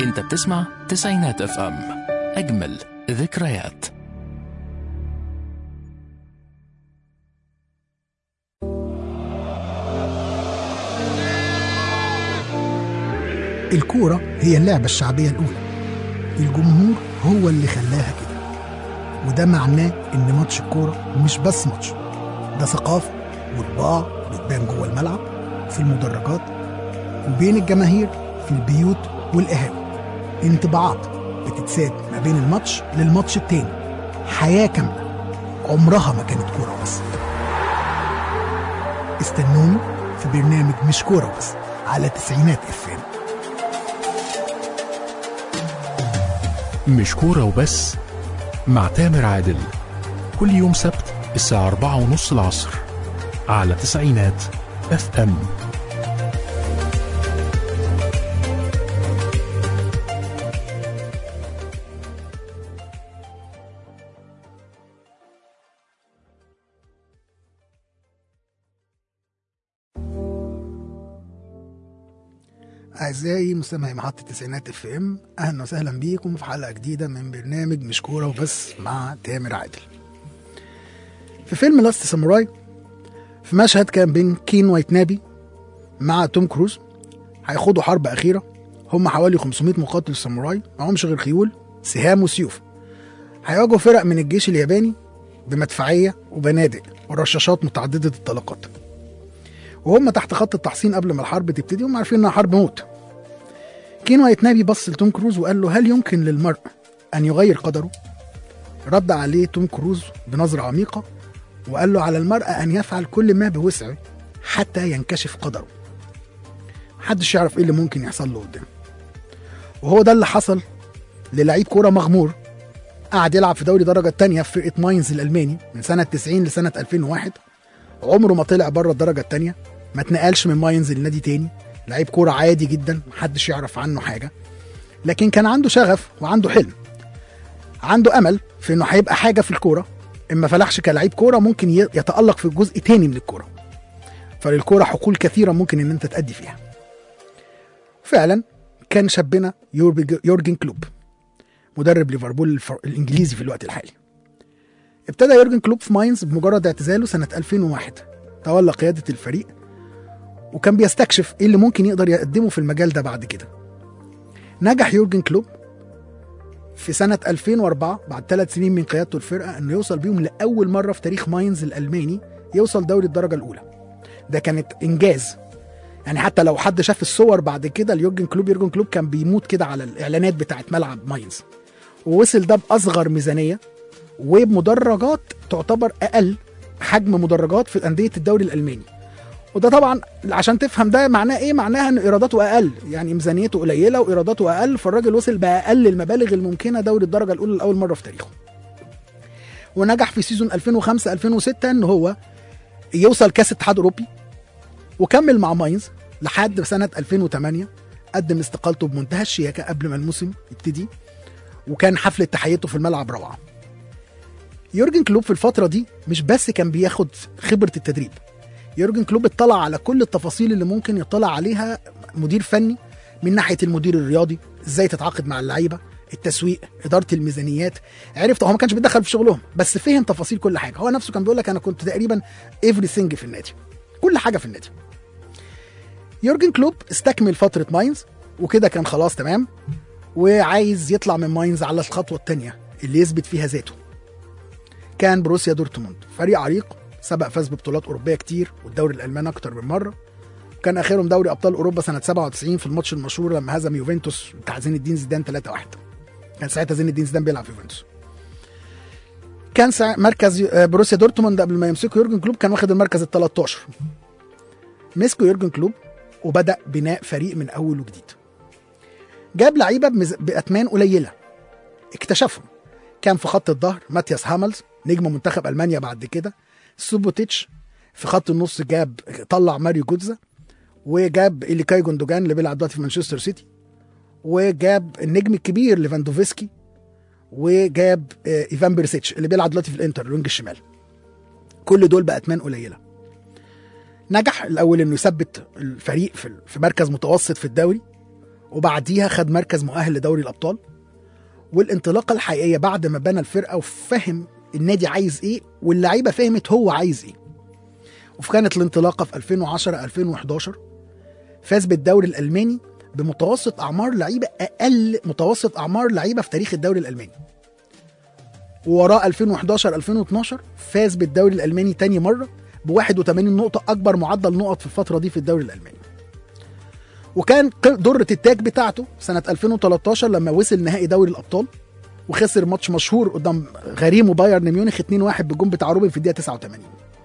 انت بتسمع تسعينات اف ام اجمل ذكريات الكورة هي اللعبة الشعبية الأولى الجمهور هو اللي خلاها كده وده معناه إن ماتش الكورة مش بس ماتش ده ثقافة وطباع بتبان جوه الملعب في المدرجات وبين الجماهير في البيوت والقهاوي انطباعات بتتساب ما بين الماتش للماتش التاني حياة كاملة عمرها ما كانت كورة بس استنوني في برنامج مش كورة بس على تسعينات افلام مش كورة وبس مع تامر عادل كل يوم سبت الساعة أربعة ونص العصر على تسعينات اف ام أعزائي مستمعي محطة التسعينات اف ام أهلا وسهلا بيكم في حلقة جديدة من برنامج مش كورة وبس مع تامر عادل. في فيلم لاست ساموراي في مشهد كان بين كين وايتنابي مع توم كروز هيخوضوا حرب أخيرة هم حوالي 500 مقاتل ساموراي معهمش غير خيول سهام وسيوف هيواجهوا فرق من الجيش الياباني بمدفعية وبنادق ورشاشات متعددة الطلقات وهم تحت خط التحصين قبل ما الحرب تبتدي هم عارفين انها حرب موت كين وايتنابي بص لتوم كروز وقال له هل يمكن للمرء ان يغير قدره رد عليه توم كروز بنظرة عميقة وقال له على المرء ان يفعل كل ما بوسعه حتى ينكشف قدره محدش يعرف ايه اللي ممكن يحصل له قدام وهو ده اللي حصل للعيب كوره مغمور قعد يلعب في دوري درجة التانية في فرقة ماينز الألماني من سنة 90 لسنة 2001 عمره ما طلع بره الدرجة التانية ما اتنقلش من ماينز لنادي تاني لعيب كورة عادي جدا محدش يعرف عنه حاجة لكن كان عنده شغف وعنده حلم عنده أمل في إنه هيبقى حاجة في الكورة إما فلحش كلاعب كورة ممكن ي- يتألق في جزء تاني من الكورة فللكورة حقول كثيرة ممكن إن أنت تأدي فيها فعلا كان شابنا يورج- يورجن كلوب مدرب ليفربول الفر- الإنجليزي في الوقت الحالي ابتدى يورجن كلوب في ماينز بمجرد اعتزاله سنة 2001 تولى قيادة الفريق وكان بيستكشف ايه اللي ممكن يقدر يقدمه في المجال ده بعد كده نجح يورجن كلوب في سنة 2004 بعد ثلاث سنين من قيادته الفرقة انه يوصل بيهم لأول مرة في تاريخ ماينز الألماني يوصل دوري الدرجة الأولى ده كانت إنجاز يعني حتى لو حد شاف الصور بعد كده ليورجن كلوب يورجن كلوب كان بيموت كده على الإعلانات بتاعت ملعب ماينز ووصل ده بأصغر ميزانية وبمدرجات تعتبر اقل حجم مدرجات في انديه الدوري الالماني وده طبعا عشان تفهم ده معناه ايه معناها ان ايراداته اقل يعني ميزانيته قليله وايراداته اقل فالراجل وصل باقل المبالغ الممكنه دوري الدرجه الاولى لاول مره في تاريخه ونجح في سيزون 2005 2006 ان هو يوصل كاس اتحاد اوروبي وكمل مع ماينز لحد سنه 2008 قدم استقالته بمنتهى الشياكه قبل ما الموسم يبتدي وكان حفله تحيته في الملعب روعه يورجن كلوب في الفترة دي مش بس كان بياخد خبرة التدريب يورجن كلوب اطلع على كل التفاصيل اللي ممكن يطلع عليها مدير فني من ناحية المدير الرياضي ازاي تتعاقد مع اللعيبة التسويق إدارة الميزانيات عرف هو ما كانش بيتدخل في شغلهم بس فهم تفاصيل كل حاجة هو نفسه كان بيقول لك أنا كنت تقريبا everything في النادي كل حاجة في النادي يورجن كلوب استكمل فترة ماينز وكده كان خلاص تمام وعايز يطلع من ماينز على الخطوة التانية اللي يثبت فيها ذاته كان بروسيا دورتموند فريق عريق سبق فاز ببطولات اوروبيه كتير والدوري الالماني اكتر من مره وكان اخرهم دوري ابطال اوروبا سنه 97 في الماتش المشهور لما هزم يوفنتوس بتاع زين الدين زيدان 3-1 كان ساعتها زين الدين زيدان بيلعب في يوفنتوس كان سا... مركز آه، بروسيا دورتموند قبل ما يمسكوا يورجن كلوب كان واخد المركز ال 13 مسكوا يورجن كلوب وبدا بناء فريق من اول وجديد جاب لعيبه بمز... باثمان قليله اكتشفهم كان في خط الظهر ماتياس هاملز نجم منتخب المانيا بعد كده سوبوتيتش في خط النص جاب طلع ماريو جوتزا وجاب إليكاي جوندوجان اللي بيلعب دلوقتي في مانشستر سيتي وجاب النجم الكبير ليفاندوفسكي وجاب آه، ايفان بيرسيتش اللي بيلعب دلوقتي في الانتر الوينج الشمال كل دول بأتمان قليله نجح الاول انه يثبت الفريق في في مركز متوسط في الدوري وبعديها خد مركز مؤهل لدوري الابطال والانطلاقه الحقيقيه بعد ما بنى الفرقه وفهم النادي عايز ايه واللعيبه فهمت هو عايز ايه وكانت الانطلاقه في 2010 2011 فاز بالدوري الالماني بمتوسط اعمار لعيبه اقل متوسط اعمار لعيبه في تاريخ الدوري الالماني ووراه 2011 2012 فاز بالدوري الالماني تاني مره ب 81 نقطه اكبر معدل نقط في الفتره دي في الدوري الالماني وكان ق- درة التاج بتاعته سنة 2013 لما وصل نهائي دوري الأبطال وخسر ماتش مشهور قدام غريمه بايرن ميونخ 2-1 بالجون بتاع روبن في الدقيقة 89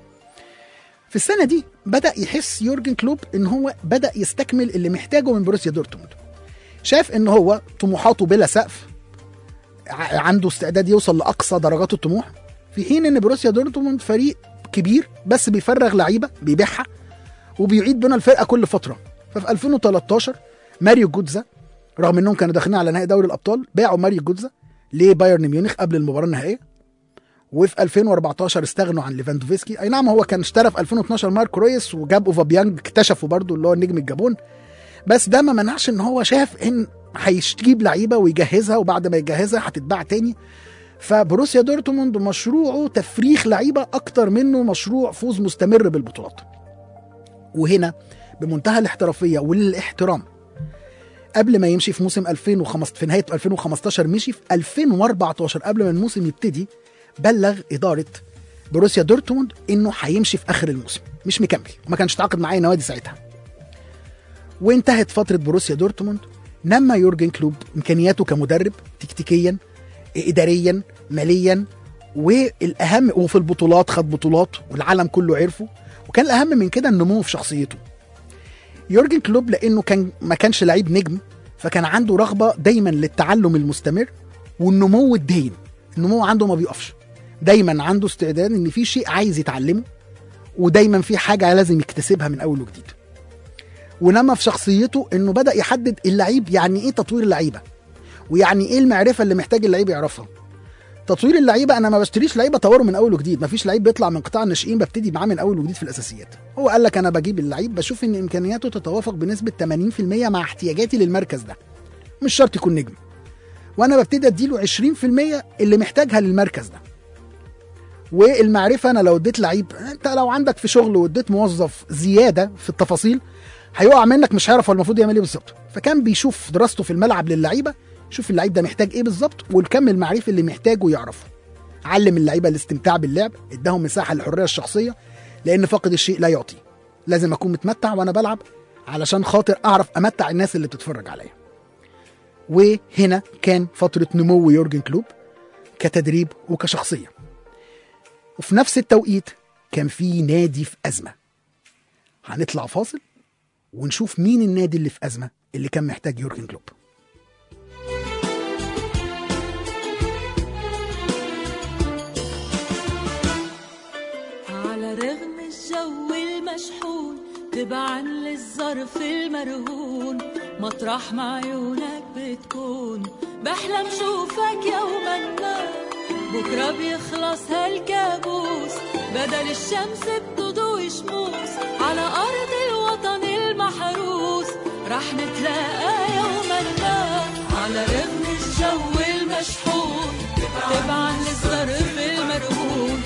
في السنة دي بدأ يحس يورجن كلوب إن هو بدأ يستكمل اللي محتاجه من بروسيا دورتموند شاف إن هو طموحاته بلا سقف ع- عنده استعداد يوصل لأقصى درجات الطموح في حين إن بروسيا دورتموند فريق كبير بس بيفرغ لعيبة بيبيعها وبيعيد بناء الفرقة كل فترة ففي 2013 ماريو جوتزا رغم انهم كانوا داخلين على نهائي دوري الابطال باعوا ماريو جوتزا لبايرن ميونخ قبل المباراه النهائيه وفي 2014 استغنوا عن ليفاندوفسكي اي نعم هو كان اشترى في 2012 مارك رويس وجاب اوفابيانج اكتشفوا برضو اللي هو نجم الجابون بس ده ما منعش ان هو شاف ان هيجيب لعيبه ويجهزها وبعد ما يجهزها هتتباع تاني فبروسيا دورتموند مشروعه تفريخ لعيبه اكتر منه مشروع فوز مستمر بالبطولات وهنا بمنتهى الاحترافيه والاحترام قبل ما يمشي في موسم 2015 في نهايه 2015 مشي في 2014 قبل ما الموسم يبتدي بلغ اداره بروسيا دورتموند انه هيمشي في اخر الموسم مش مكمل وما كانش تعاقد مع اي نوادي ساعتها وانتهت فتره بروسيا دورتموند نما يورجن كلوب امكانياته كمدرب تكتيكيا اداريا ماليا والاهم وفي البطولات خد بطولات والعالم كله عرفه وكان الاهم من كده النمو في شخصيته يورجن كلوب لانه كان ما كانش لعيب نجم فكان عنده رغبه دايما للتعلم المستمر والنمو الدايم النمو عنده ما بيقفش دايما عنده استعداد ان في شيء عايز يتعلمه ودايما في حاجه لازم يكتسبها من اول وجديد ونما في شخصيته انه بدا يحدد اللعيب يعني ايه تطوير اللعيبه ويعني ايه المعرفه اللي محتاج اللعيب يعرفها تطوير اللعيبه انا ما بشتريش لعيبه اطوره من اول وجديد مفيش لعيب بيطلع من قطاع الناشئين ببتدي معاه من اول وجديد في الاساسيات هو قال لك انا بجيب اللعيب بشوف ان امكانياته تتوافق بنسبه 80% مع احتياجاتي للمركز ده مش شرط يكون نجم وانا ببتدي اديله 20% اللي محتاجها للمركز ده والمعرفه انا لو اديت لعيب انت لو عندك في شغل واديت موظف زياده في التفاصيل هيقع منك مش هيعرف هو المفروض يعمل ايه بالظبط فكان بيشوف دراسته في الملعب للعيبه يشوف اللعيب ده محتاج ايه بالظبط والكم المعرفي اللي محتاجه يعرفه علم اللعيبه الاستمتاع باللعب اداهم مساحه للحريه الشخصيه لان فاقد الشيء لا يعطي لازم اكون متمتع وانا بلعب علشان خاطر اعرف امتع الناس اللي بتتفرج عليا وهنا كان فتره نمو يورجن كلوب كتدريب وكشخصيه وفي نفس التوقيت كان في نادي في ازمه هنطلع فاصل ونشوف مين النادي اللي في ازمه اللي كان محتاج يورجن كلوب على رغم الجو المشحون تبعا للظرف المرهون مطرح ما عيونك بتكون بحلم شوفك يوما ما بكرة بيخلص هالكابوس بدل الشمس بتضوي شموس على أرض الوطن المحروس رح نتلاقى يوما ما على رغم الجو المشحون تبعا للظرف المرهون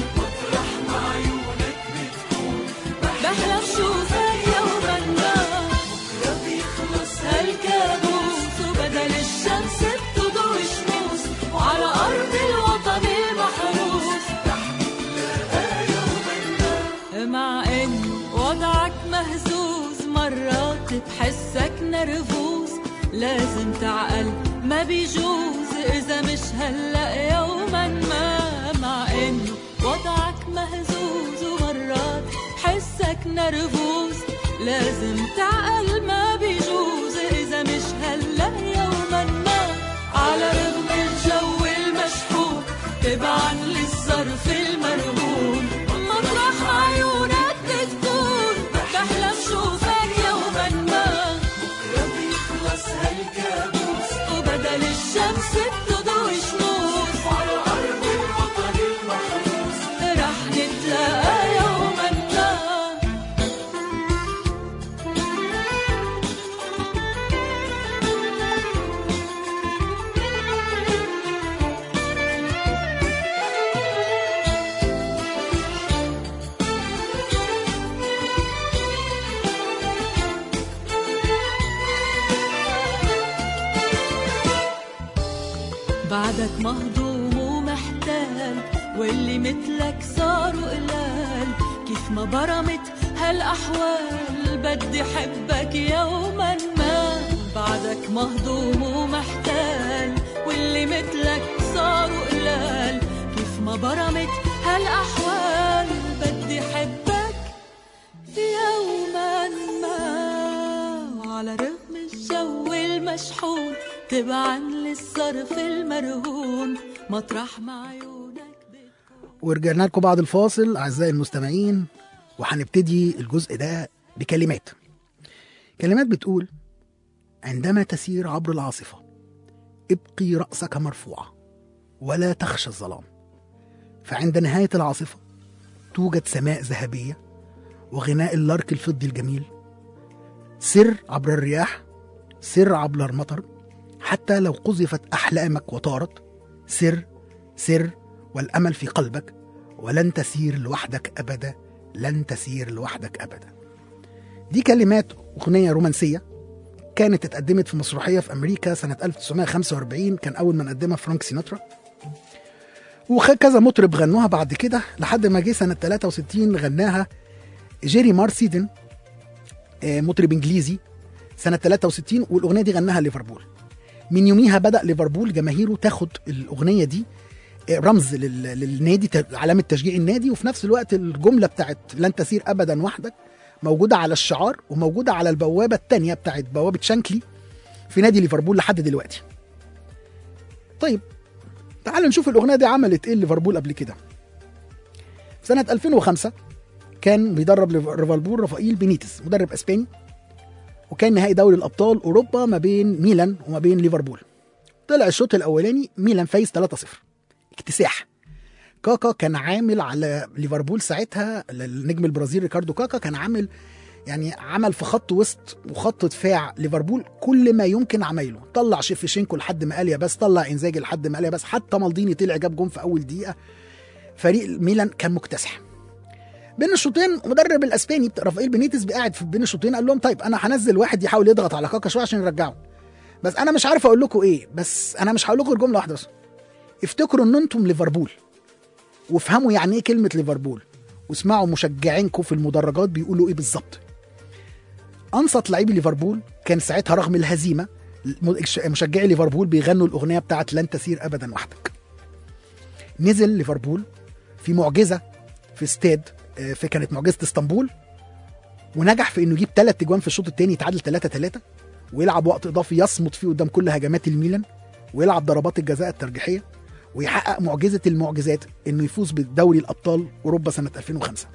بحلم شوفك يوما ما بكرة بيخلص هالكابوس وبدل الشمس بتضوي شموس وعلى أرض الوطن المحروس مع إن وضعك مهزوز مرات بحسك نرفوز لازم تعقل ما بيجوز إذا مش هلأ يوما ما مع إنه وضعك مهزوز ومرات بحسك نرفوز لازم تعقل ما بيجوز إذا مش هلأ يوما ما على رغم الجو المشحون تبعا للظرف المرهون مطرح ما عيونك بتكون بحلم شوفك يوما ما بكرة بيخلص هالكابوس وبدل الشمس بتضوي شموس على أرض الوطن المحروس رح نتلاقى يوما ما بعدك مهضوم ومحتال واللي مثلك صاروا قلال كيف ما برمت هالأحوال بدي حبك يوما ما بعدك مهضوم ومحتال واللي مثلك صاروا قلال كيف ما برمت هالأحوال بدي حبك يوما ما وعلى رغم الجو المشحون تبعا للصرف المرهون مطرح ما عيونك بتكون ورجعنا لكم بعد الفاصل اعزائي المستمعين وهنبتدي الجزء ده بكلمات كلمات بتقول عندما تسير عبر العاصفة ابقي رأسك مرفوعة ولا تخشى الظلام فعند نهاية العاصفة توجد سماء ذهبية وغناء اللارك الفضي الجميل سر عبر الرياح سر عبر المطر حتى لو قذفت أحلامك وطارت سر سر والأمل في قلبك ولن تسير لوحدك أبدا لن تسير لوحدك أبدا دي كلمات أغنية رومانسية كانت اتقدمت في مسرحية في أمريكا سنة 1945 كان أول ما نقدمها فرانك سيناترا وكذا مطرب غنوها بعد كده لحد ما جه سنة 63 غناها جيري مارسيدن آه، مطرب انجليزي سنة 63 والأغنية دي غناها ليفربول من يوميها بدأ ليفربول جماهيره تاخد الأغنية دي آه، رمز لل- للنادي ت- علامة تشجيع النادي وفي نفس الوقت الجملة بتاعت لن تسير أبدا وحدك موجودة على الشعار وموجودة على البوابة التانية بتاعت بوابة شانكلي في نادي ليفربول لحد دلوقتي طيب تعالوا نشوف الأغنية دي عملت إيه ليفربول قبل كده في سنة 2005 كان بيدرب ليف- ليفربول رافائيل بينيتس مدرب اسباني وكان نهائي دوري الابطال اوروبا ما بين ميلان وما بين ليفربول طلع الشوط الاولاني ميلان فايز 3-0 اكتساح كاكا كان عامل على ليفربول ساعتها النجم البرازيلي ريكاردو كاكا كان عامل يعني عمل في خط وسط وخط دفاع ليفربول كل ما يمكن عمايله طلع شيفشينكو لحد ما قال يا بس طلع انزاجي لحد ما قال يا بس حتى مالديني طلع جاب جون في اول دقيقه فريق ميلان كان مكتسح بين الشوطين مدرب الاسباني بتاع رافائيل بينيتس قاعد في بين الشوطين قال لهم طيب انا هنزل واحد يحاول يضغط على كاكا شويه عشان يرجعه بس انا مش عارف اقول لكم ايه بس انا مش هقول لكم غير جمله واحده بس افتكروا ان انتم ليفربول وافهموا يعني ايه كلمه ليفربول واسمعوا مشجعينكم في المدرجات بيقولوا ايه بالظبط انصت لعيبي ليفربول كان ساعتها رغم الهزيمه مشجعي ليفربول بيغنوا الاغنيه بتاعت لن تسير ابدا وحدك نزل ليفربول في معجزه في استاد آه، في كانت معجزه اسطنبول ونجح في انه يجيب ثلاث اجوان في الشوط الثاني يتعادل 3 3 ويلعب وقت اضافي يصمد فيه قدام كل هجمات الميلان ويلعب ضربات الجزاء الترجيحيه ويحقق معجزه المعجزات انه يفوز بالدوري الابطال اوروبا سنه 2005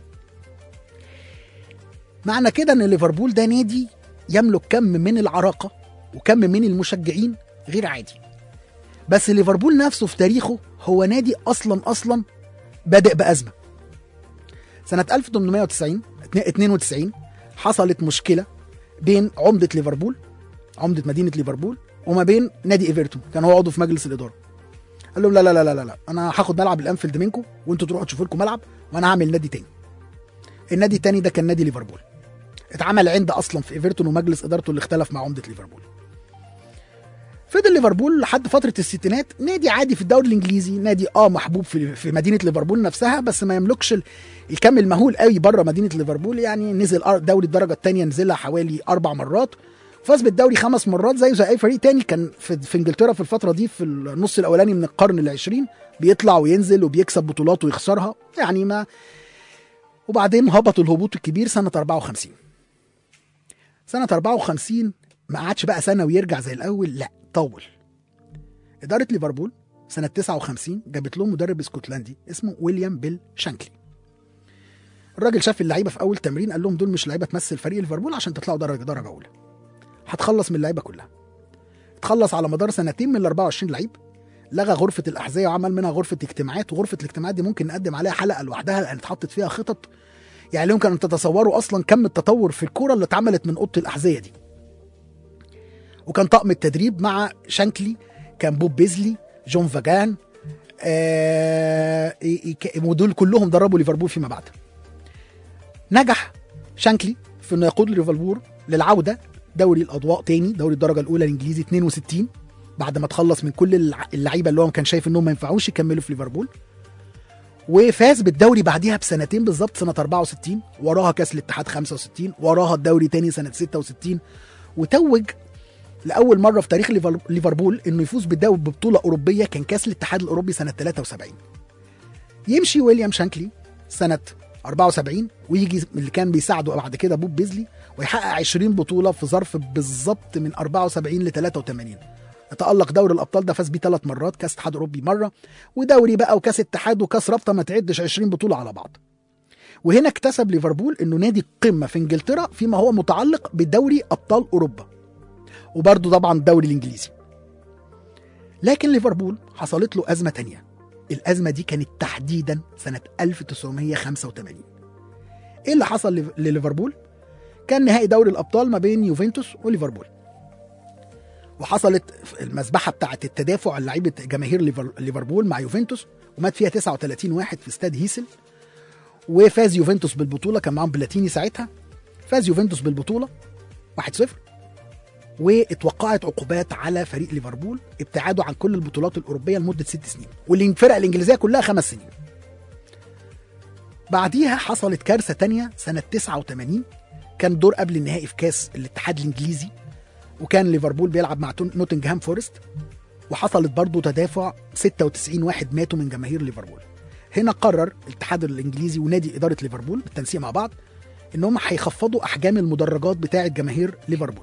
معنى كده ان ليفربول ده نادي يملك كم من العراقه وكم من المشجعين غير عادي بس ليفربول نفسه في تاريخه هو نادي اصلا اصلا بادئ بازمه سنة 1890 92 حصلت مشكلة بين عمدة ليفربول عمدة مدينة ليفربول وما بين نادي ايفرتون كان هو عضو في مجلس الإدارة قال لهم لا لا لا لا لا, لا. أنا هاخد ملعب الأنفيلد منكم وأنتوا تروحوا تشوفوا لكم ملعب وأنا هعمل نادي تاني النادي التاني ده كان نادي ليفربول اتعمل عند أصلا في ايفرتون ومجلس إدارته اللي اختلف مع عمدة ليفربول فضل ليفربول لحد فتره الستينات نادي عادي في الدوري الانجليزي نادي اه محبوب في في مدينه ليفربول نفسها بس ما يملكش ال- الكم المهول قوي بره مدينه ليفربول يعني نزل أر- دوري الدرجه الثانيه نزلها حوالي اربع مرات فاز بالدوري خمس مرات زيه زي اي فريق تاني كان في, في انجلترا في الفتره دي في النص الاولاني من القرن العشرين بيطلع وينزل وبيكسب بطولات ويخسرها يعني ما وبعدين هبطوا الهبوط الكبير سنه 54 سنه 54 ما قعدش بقى سنه ويرجع زي الاول لا طول اداره ليفربول سنه 59 جابت لهم مدرب اسكتلندي اسمه ويليام بيل شانكلي الراجل شاف اللعيبه في اول تمرين قال لهم دول مش لعيبه تمثل فريق ليفربول عشان تطلعوا درجه درجه اولى هتخلص من اللعيبه كلها اتخلص على مدار سنتين من ال 24 لعيب لغى غرفه الاحذيه وعمل منها غرفه اجتماعات وغرفه الاجتماعات دي ممكن نقدم عليها حلقه لوحدها لان اتحطت فيها خطط يعني يمكن ان تتصوروا اصلا كم التطور في الكوره اللي اتعملت من اوضه الاحذيه دي وكان طقم التدريب مع شانكلي كان بوب بيزلي جون فاجان آه إي- إي- ودول كلهم دربوا ليفربول فيما بعد نجح شانكلي في انه يقود ليفربول للعوده دوري الاضواء تاني دوري الدرجه الاولى الانجليزي 62 بعد ما تخلص من كل الع- اللعيبه اللي هو كان شايف انهم ما ينفعوش يكملوا في ليفربول وفاز بالدوري بعديها بسنتين بالظبط سنه 64 وراها كاس الاتحاد 65 وراها الدوري تاني سنه 66 وتوج لاول مره في تاريخ ليفر- ليفربول انه يفوز بالدوري ببطوله اوروبيه كان كاس الاتحاد الاوروبي سنه 73 يمشي ويليام شانكلي سنه 74 ويجي اللي كان بيساعده بعد كده بوب بيزلي ويحقق 20 بطوله في ظرف بالظبط من 74 ل 83 تألق دوري الأبطال ده فاز بيه ثلاث مرات كأس اتحاد أوروبي مرة ودوري بقى وكأس اتحاد وكأس رابطة ما تعدش 20 بطولة على بعض وهنا اكتسب ليفربول انه نادي قمة في انجلترا فيما هو متعلق بدوري أبطال أوروبا وبرضه طبعا الدوري الإنجليزي لكن ليفربول حصلت له أزمة تانية الأزمة دي كانت تحديدا سنة 1985 ايه اللي حصل لف- لليفربول؟ كان نهائي دوري الأبطال ما بين يوفنتوس وليفربول وحصلت المذبحه بتاعه التدافع لعيبه جماهير ليفر- ليفربول مع يوفنتوس ومات فيها 39 واحد في استاد هيسل وفاز يوفنتوس بالبطوله كان معاهم بلاتيني ساعتها فاز يوفنتوس بالبطوله 1-0 واتوقعت عقوبات على فريق ليفربول ابتعاده عن كل البطولات الاوروبيه لمده ست سنين والفرق الانجليزيه كلها خمس سنين بعديها حصلت كارثه تانية سنه 89 كان دور قبل النهائي في كاس الاتحاد الانجليزي وكان ليفربول بيلعب مع تون- نوتنجهام فورست وحصلت برضه تدافع 96 واحد ماتوا من جماهير ليفربول هنا قرر الاتحاد الانجليزي ونادي اداره ليفربول بالتنسيق مع بعض ان هم هيخفضوا احجام المدرجات بتاعه جماهير ليفربول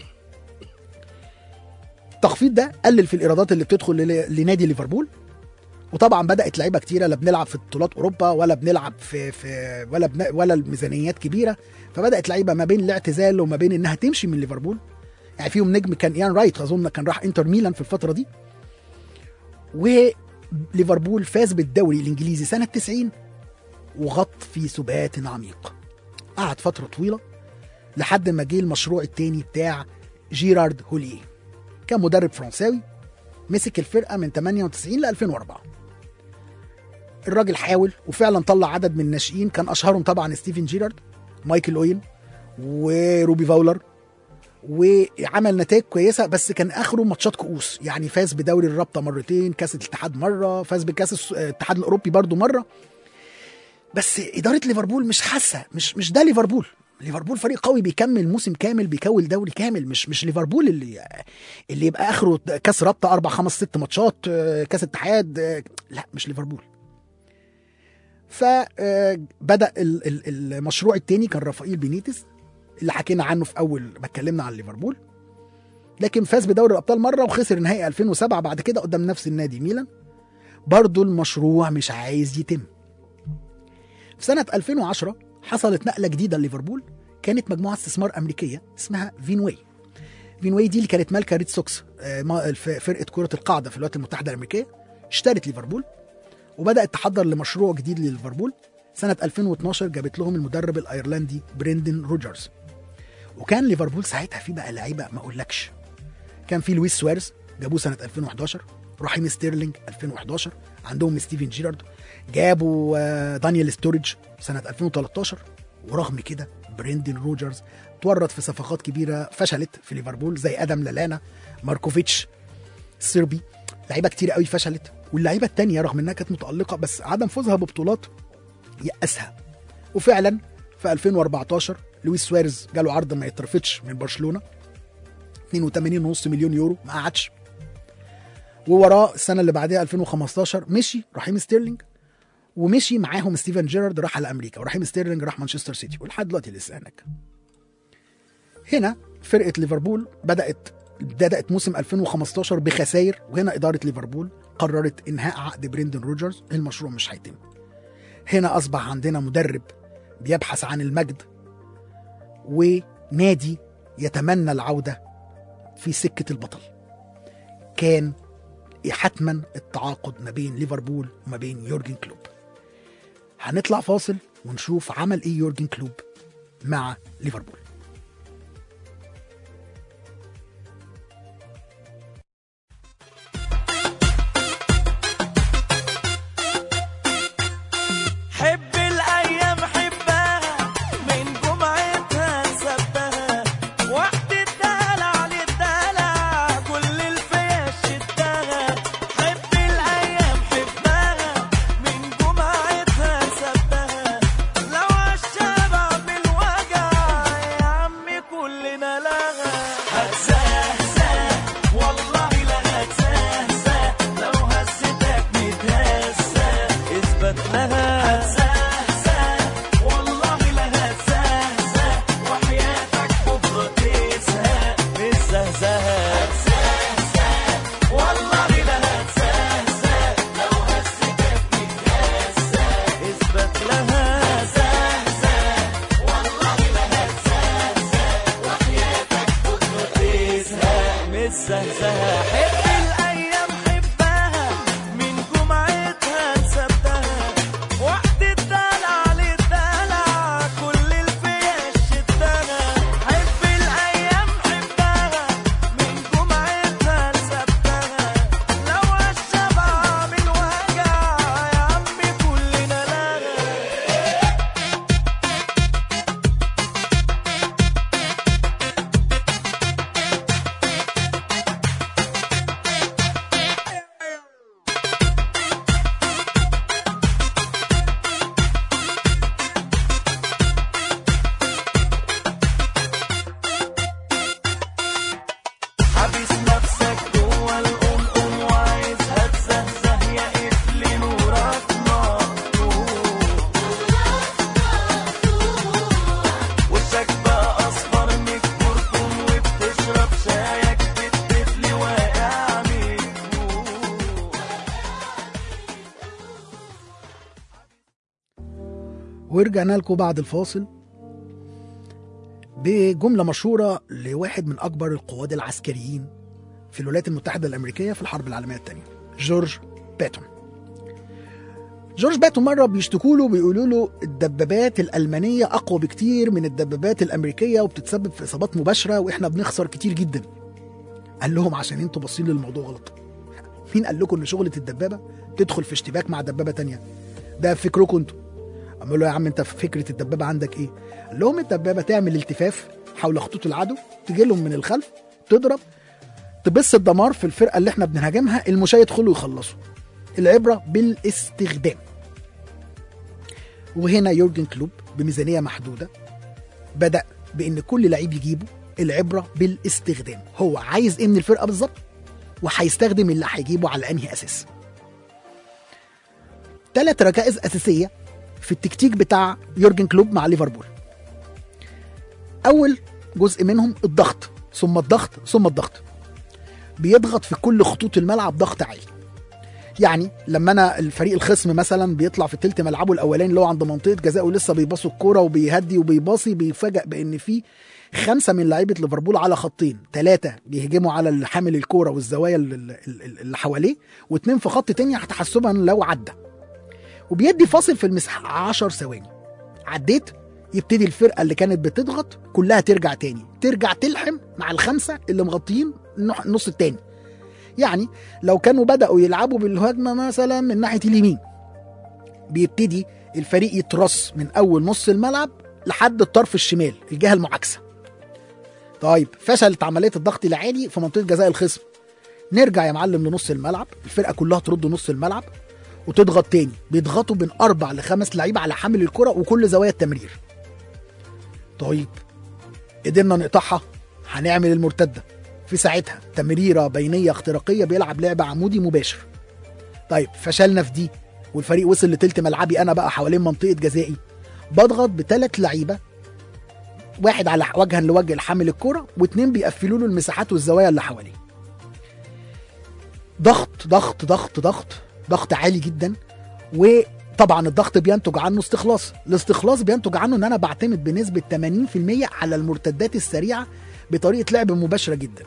التخفيض ده قلل في الايرادات اللي بتدخل ل- لنادي ليفربول وطبعا بدات لعيبه كتيره لا بنلعب في بطولات اوروبا ولا بنلعب في في ولا بن ولا الميزانيات كبيره فبدات لعيبه ما بين الاعتزال وما بين انها تمشي من ليفربول يعني فيهم نجم كان ايان رايت اظن كان راح انتر ميلان في الفتره دي وليفربول فاز بالدوري الانجليزي سنه 90 وغط في سبات عميق قعد فتره طويله لحد ما جه المشروع التاني بتاع جيرارد هوليه كان مدرب فرنساوي مسك الفرقه من 98 ل 2004 الراجل حاول وفعلا طلع عدد من الناشئين كان اشهرهم طبعا ستيفن جيرارد مايكل اوين وروبي فاولر وعمل نتائج كويسه بس كان اخره ماتشات كؤوس يعني فاز بدوري الرابطه مرتين كاس الاتحاد مره فاز بكاس الس- الاتحاد الاوروبي برضو مره بس اداره ليفربول مش حاسه مش مش ده ليفربول ليفربول فريق قوي بيكمل موسم كامل بيكون دوري كامل مش مش ليفربول اللي اللي يبقى اخره كاس رابطه اربع خمس ست ماتشات آه، كاس اتحاد آه، لا مش ليفربول فبدا المشروع التاني كان رافائيل بينيتس اللي حكينا عنه في اول ما اتكلمنا عن ليفربول لكن فاز بدوري الابطال مره وخسر نهائي 2007 بعد كده قدام نفس النادي ميلان برضه المشروع مش عايز يتم في سنه 2010 حصلت نقله جديده لليفربول كانت مجموعه استثمار امريكيه اسمها فينواي فينواي دي اللي كانت مالكه ريد سوكس آه، ما- الف- فرقه كره القاعده في الولايات المتحده الامريكيه اشترت ليفربول وبدات تحضر لمشروع جديد لليفربول سنه 2012 جابت لهم المدرب الايرلندي بريندن روجرز وكان ليفربول ساعتها في بقى لعيبه ما اقولكش كان في لويس سواريز جابوه سنه 2011 رحيم ستيرلينج 2011 عندهم ستيفن جيرارد جابوا آه، دانيال ستوريج سنه 2013 ورغم كده بريندن روجرز تورط في صفقات كبيره فشلت في ليفربول زي ادم لالانا ماركوفيتش السربي لعيبه كتير قوي فشلت واللعيبه التانية رغم انها كانت متالقه بس عدم فوزها ببطولات يأسها وفعلا في 2014 لويس سواريز جاله عرض ما يترفضش من برشلونه 82.5 مليون يورو ما قعدش ووراه السنه اللي بعدها 2015 مشي رحيم ستيرلينج ومشي معاهم ستيفن جيرارد راح على امريكا ورحيم ستيرلينج راح مانشستر سيتي ولحد دلوقتي لسه هناك هنا فرقه ليفربول بدات بدات موسم 2015 بخسائر وهنا اداره ليفربول قررت انهاء عقد بريندن روجرز المشروع مش هيتم هنا اصبح عندنا مدرب بيبحث عن المجد ونادي يتمنى العوده في سكه البطل كان حتما التعاقد ما بين ليفربول وما بين يورجن كلوب هنطلع فاصل ونشوف عمل ايه يورجن كلوب مع ليفربول حب الايام حبها من جمعتها لسبتها وقت الدلع للدلع كل الفيش حب الايام حبها من جمعتها لسبتها وقت الدلع للدلع كل الفيش شدها حب الايام حبها من جمعتها لسبتها لو الشبع من وجع يا عمي كلنا لها حابس نفسك جوا القمقم وعايزها تزهزه يا قفل نورك مقطوع وشك بقى اصفر من الكركم وبتشرب شايك بالطفل واقع من الجوع ورجعنا لكم بعد الفاصل بجملة مشهورة لواحد من أكبر القواد العسكريين في الولايات المتحدة الأمريكية في الحرب العالمية الثانية جورج باتون جورج باتون مرة بيشتكوا له بيقولوا له الدبابات الألمانية أقوى بكتير من الدبابات الأمريكية وبتتسبب في إصابات مباشرة وإحنا بنخسر كتير جدا قال لهم عشان انتوا باصين للموضوع غلط مين قال لكم ان شغلة الدبابة تدخل في اشتباك مع دبابة تانية ده فكركم انتوا قالوا له يا عم انت فكره الدبابه عندك ايه؟ قال لهم الدبابه تعمل التفاف حول خطوط العدو تجي لهم من الخلف تضرب تبث الدمار في الفرقه اللي احنا بنهاجمها المشاة يدخلوا يخلصوا العبره بالاستخدام وهنا يورجن كلوب بميزانيه محدوده بدا بان كل لعيب يجيبه العبره بالاستخدام هو عايز ايه من الفرقه بالظبط وهيستخدم اللي هيجيبه على انهي اساس ثلاث ركائز اساسيه في التكتيك بتاع يورجن كلوب مع ليفربول اول جزء منهم الضغط ثم الضغط ثم الضغط بيضغط في كل خطوط الملعب ضغط عالي يعني لما انا الفريق الخصم مثلا بيطلع في تلت ملعبه الاولاني اللي هو عند منطقه جزاء ولسه بيباصوا الكوره وبيهدي وبيباصي بيفاجئ بان في خمسه من لعيبه ليفربول على خطين ثلاثه بيهجموا على اللي حامل الكوره والزوايا اللي, اللي اللي حواليه واثنين في خط تاني تحسبا لو عدى وبيدي فاصل في المساحه 10 ثواني عديت يبتدي الفرقه اللي كانت بتضغط كلها ترجع تاني ترجع تلحم مع الخمسه اللي مغطيين النح- النص التاني يعني لو كانوا بداوا يلعبوا بالهجمه مثلا من ناحيه اليمين بيبتدي الفريق يترص من اول نص الملعب لحد الطرف الشمال الجهه المعاكسه طيب فشلت عمليه الضغط العالي في منطقه جزاء الخصم نرجع يا معلم لنص الملعب الفرقه كلها ترد نص الملعب وتضغط تاني بيضغطوا بين اربع لخمس لعيبه على حامل الكره وكل زوايا التمرير طيب قدرنا نقطعها هنعمل المرتده في ساعتها تمريره بينيه اختراقيه بيلعب لعب عمودي مباشر طيب فشلنا في دي والفريق وصل لتلت ملعبي انا بقى حوالين منطقه جزائي بضغط بثلاث لعيبه واحد على وجها لوجه لحامل الكرة واتنين بيقفلوا له المساحات والزوايا اللي حواليه ضغط ضغط ضغط ضغط ضغط عالي جدا وطبعا الضغط بينتج عنه استخلاص الاستخلاص بينتج عنه ان انا بعتمد بنسبة 80% على المرتدات السريعة بطريقة لعب مباشرة جدا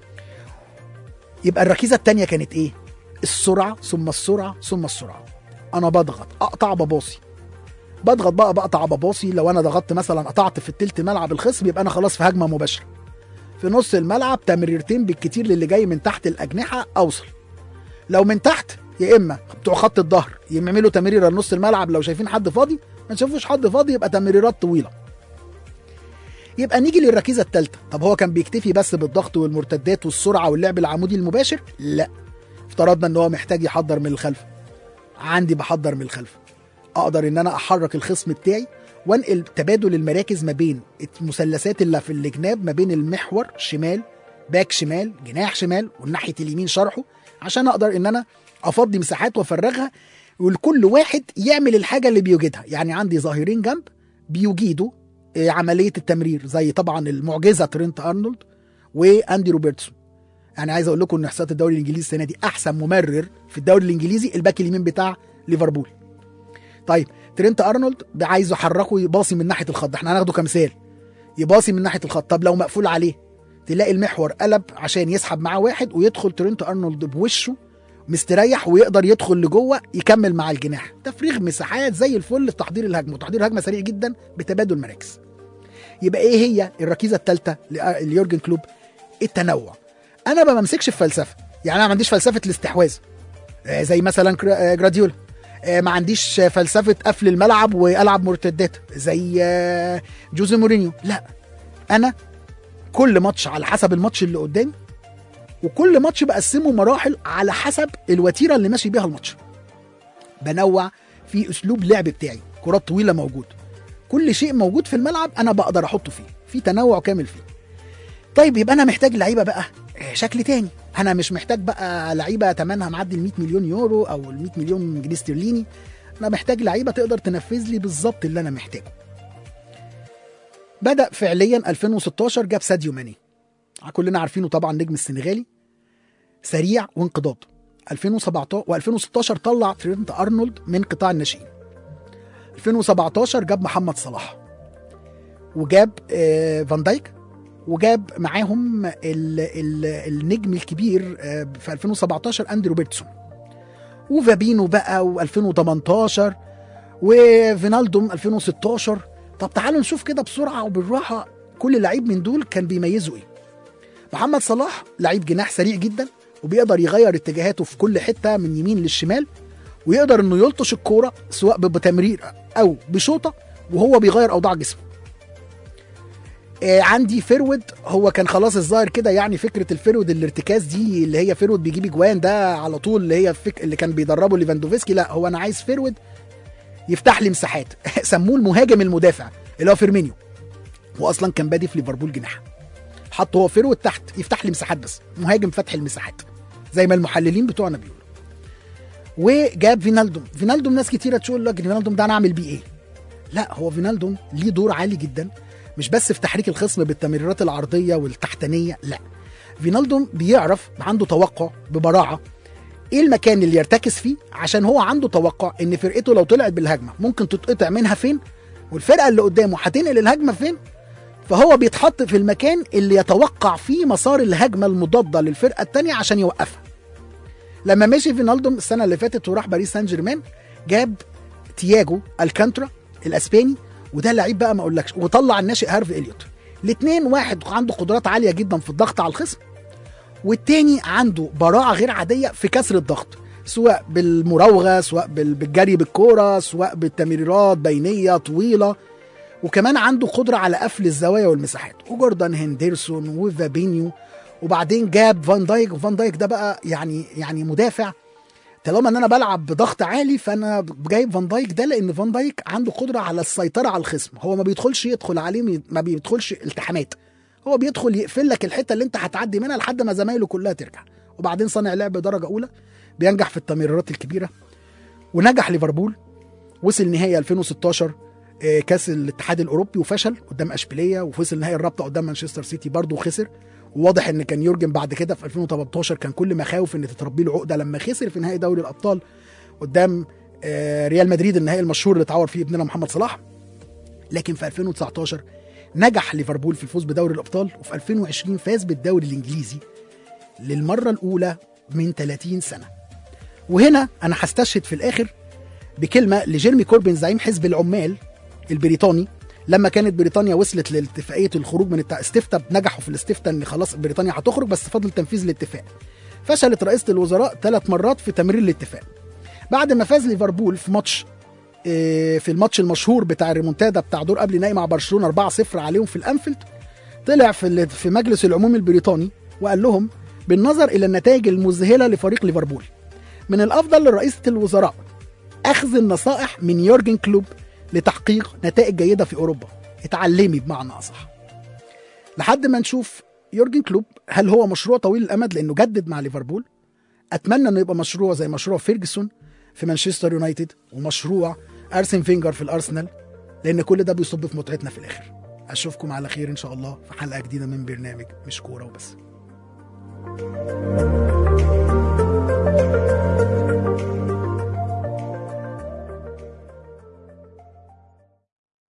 يبقى الركيزة التانية كانت ايه السرعة ثم السرعة ثم السرعة انا بضغط اقطع بباصي بضغط بقى بقطع بباصي لو انا ضغطت مثلا قطعت في التلت ملعب الخصم يبقى انا خلاص في هجمه مباشره في نص الملعب تمريرتين بالكتير للي جاي من تحت الاجنحه اوصل لو من تحت يا اما بتوع خط الظهر يعملوا تمريره لنص الملعب لو شايفين حد فاضي ما تشوفوش حد فاضي يبقى تمريرات طويله يبقى نيجي للركيزه الثالثه طب هو كان بيكتفي بس بالضغط والمرتدات والسرعه واللعب العمودي المباشر لا افترضنا ان هو محتاج يحضر من الخلف عندي بحضر من الخلف اقدر ان انا احرك الخصم بتاعي وانقل تبادل المراكز ما بين المثلثات اللي في الجناب ما بين المحور شمال باك شمال جناح شمال والناحيه اليمين شرحه عشان اقدر ان انا افضي مساحات وافرغها والكل واحد يعمل الحاجه اللي بيوجدها يعني عندي ظاهرين جنب بيجيدوا آه، عمليه التمرير زي طبعا المعجزه ترينت ارنولد واندي روبرتسون انا عايز اقول لكم ان احصائيات الدوري الانجليزي السنه دي احسن ممرر في الدوري الانجليزي الباك اليمين بتاع ليفربول طيب ترينت ارنولد عايزه يحركه يباصي من ناحيه الخط ده احنا هناخده كمثال يباصي من ناحيه الخط طب لو مقفول عليه تلاقي المحور قلب عشان يسحب معاه واحد ويدخل ترينت ارنولد بوشه مستريح ويقدر يدخل لجوه يكمل مع الجناح تفريغ مساحات زي الفل لتحضير الهجمه وتحضير الهجمه سريع جدا بتبادل مراكز يبقى ايه هي الركيزه الثالثه ليورجن كلوب التنوع انا ما بمسكش في فلسفه يعني انا ما عنديش فلسفه الاستحواذ آه، زي مثلا كرا- آه، جراديولا آه، ما عنديش آه، فلسفه قفل الملعب والعب مرتدات زي آه، جوزي مورينيو لا انا كل ماتش على حسب الماتش اللي قدامي وكل ماتش بقسمه مراحل على حسب الوتيره اللي ماشي بيها الماتش بنوع في اسلوب لعب بتاعي كرات طويله موجود كل شيء موجود في الملعب انا بقدر احطه فيه في تنوع كامل فيه طيب يبقى انا محتاج لعيبه بقى آه، شكل تاني انا مش محتاج بقى لعيبه ثمنها معدي ال 100 مليون يورو او ال 100 مليون جنيه استرليني انا محتاج لعيبه تقدر تنفذ لي بالظبط اللي انا محتاجه بدا فعليا 2016 جاب ساديو ماني كلنا عارفينه طبعا نجم السنغالي سريع وانقضاض 2017 و2016 طلع ترينت ارنولد من قطاع الناشئين 2017 جاب محمد صلاح وجاب آه، فان دايك وجاب معاهم ال ال النجم الكبير آه، في 2017 اندرو روبرتسون وفابينو بقى و2018 وفينالدوم 2016 طب تعالوا نشوف كده بسرعه وبالراحه كل لعيب من دول كان بيميزه ايه محمد صلاح لعيب جناح سريع جدا وبيقدر يغير اتجاهاته في كل حته من يمين للشمال ويقدر انه يلطش الكوره سواء بتمرير او بشوطه وهو بيغير اوضاع جسمه آه، عندي فيرود هو كان خلاص الظاهر كده يعني فكره الفيرود الارتكاز دي اللي هي فيرود بيجيب اجوان ده على طول اللي هي فك... اللي كان بيدربه ليفاندوفسكي لا هو انا عايز فيرود يفتح لي مساحات سموه المهاجم المدافع اللي هو فيرمينيو واصلا كان بادي في ليفربول جناح حطه هو فيرود تحت يفتح لي مساحات بس مهاجم فتح المساحات زي ما المحللين بتوعنا بيقولوا وجاب فينالدوم فينالدوم ناس كتيره تقول لك فينالدوم ده انا اعمل بيه ايه لا هو فينالدوم ليه دور عالي جدا مش بس في تحريك الخصم بالتمريرات العرضيه والتحتانيه لا فينالدوم بيعرف عنده توقع ببراعه ايه المكان اللي يرتكز فيه عشان هو عنده توقع ان فرقته لو طلعت بالهجمه ممكن تتقطع منها فين والفرقه اللي قدامه هتنقل الهجمه فين فهو بيتحط في المكان اللي يتوقع فيه مسار الهجمه المضاده للفرقه الثانيه عشان يوقفها لما مشي فينالدوم السنه اللي فاتت وراح باريس سان جيرمان جاب تياجو الكانترا الاسباني وده لعيب بقى ما اقولكش وطلع الناشئ هارف اليوت الاثنين واحد عنده قدرات عاليه جدا في الضغط على الخصم والتاني عنده براعه غير عاديه في كسر الضغط سواء بالمراوغه سواء بال- بالجري بالكوره سواء بالتمريرات بينيه طويله وكمان عنده قدره على قفل الزوايا والمساحات وجوردان هندرسون وفابينيو وبعدين جاب فان دايك وفان دايك ده بقى يعني يعني مدافع طالما ان انا بلعب بضغط عالي فانا جايب فان دايك ده لان فان دايك عنده قدره على السيطره على الخصم هو ما بيدخلش يدخل عليه ما بيدخلش التحامات هو بيدخل يقفل لك الحته اللي انت هتعدي منها لحد ما زمايله كلها ترجع وبعدين صانع لعب درجه اولى بينجح في التمريرات الكبيره ونجح ليفربول وصل نهائي 2016 آه، كاس الاتحاد الاوروبي وفشل قدام اشبيليه ووصل نهائي الرابطه قدام مانشستر سيتي برضه وخسر وواضح ان كان يورجن بعد كده في 2018 كان كل مخاوف ان تتربي له عقده لما خسر في نهائي دوري الابطال قدام آه، ريال مدريد النهائي المشهور اللي اتعور فيه ابننا محمد صلاح لكن في 2019 نجح ليفربول في الفوز بدوري الابطال وفي 2020 فاز بالدوري الانجليزي للمره الاولى من 30 سنه وهنا انا هستشهد في الاخر بكلمه لجيرمي كوربين زعيم حزب العمال البريطاني لما كانت بريطانيا وصلت لاتفاقيه الخروج من التع... استفتاء نجحوا في الاستفتاء ان خلاص بريطانيا هتخرج بس فضل تنفيذ الاتفاق فشلت رئيسه الوزراء ثلاث مرات في تمرير الاتفاق بعد ما فاز ليفربول في ماتش آه، في الماتش المشهور بتاع الريمونتادا بتاع دور قبل نهائي مع برشلونه 4-0 عليهم في الانفيلد طلع في ال- في مجلس العموم البريطاني وقال لهم بالنظر الى النتائج المذهله لفريق ليفربول من الافضل لرئيسه الوزراء اخذ النصائح من يورجن كلوب لتحقيق نتائج جيده في اوروبا اتعلمي بمعنى اصح لحد ما نشوف يورجن كلوب هل هو مشروع طويل الامد لانه جدد مع ليفربول اتمنى انه يبقى مشروع زي مشروع فيرجسون في مانشستر يونايتد ومشروع ارسن فينجر في الارسنال لان كل ده بيصب في متعتنا في الاخر اشوفكم على خير ان شاء الله في حلقه جديده من برنامج مش كوره وبس